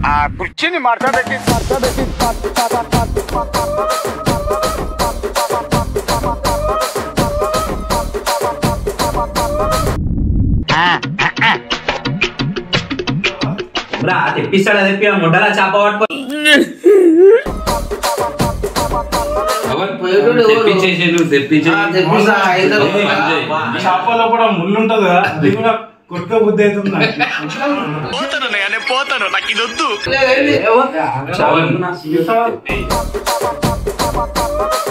ఆ కుర్చీని మార్చబెట్టి మార్చబెట్టి రా తెప్పిస్తాడా తెప్పి ఆ ముడ్డలా చేప పట్టుకో తెప్పించేసి నువ్వు తెప్పించే చేపలో కూడా ముళ్ళు ఉంటది కదా అది కూడా కొట్టుక బుద్ధి అవుతుంది నాకు. చావన్. సీత